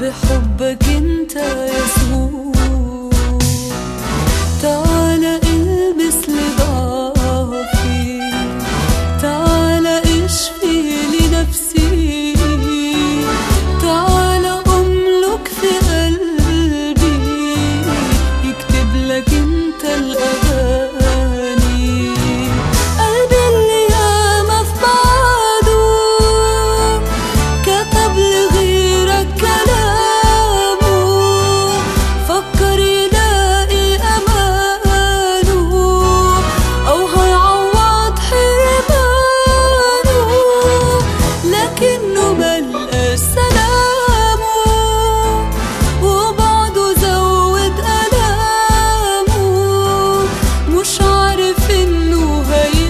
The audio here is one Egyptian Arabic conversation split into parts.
بحبك انت يسوع تعال البس لضعفي تعال اشفي لنفسي تعال املك في قلبي يكتب لك انت الاغاني قلبي اللي ياما في بعضه كتب لغيرك كلامه فكر يلاقي أمانه أو هيعوض حرمانه لكنه ملقاش سلامه وبعده زود ألامه مش عارف إنه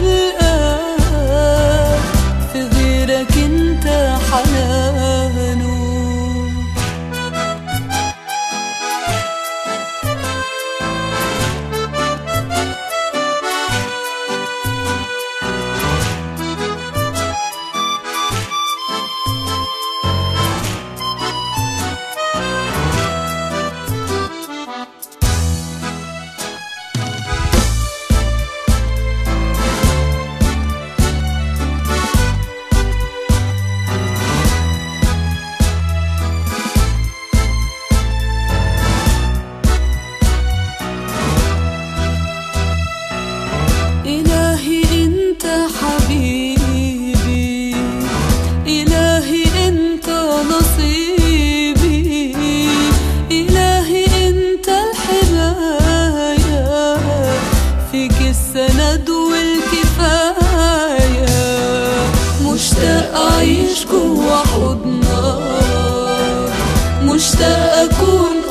هيلقاه في غيرك انت حنانه إلهي أنت حبيبي إلهي أنت نصيبي إلهي أنت الحماية فيك السند والكفاية مشتاق أعيش جوا حضنك مشتاق أكون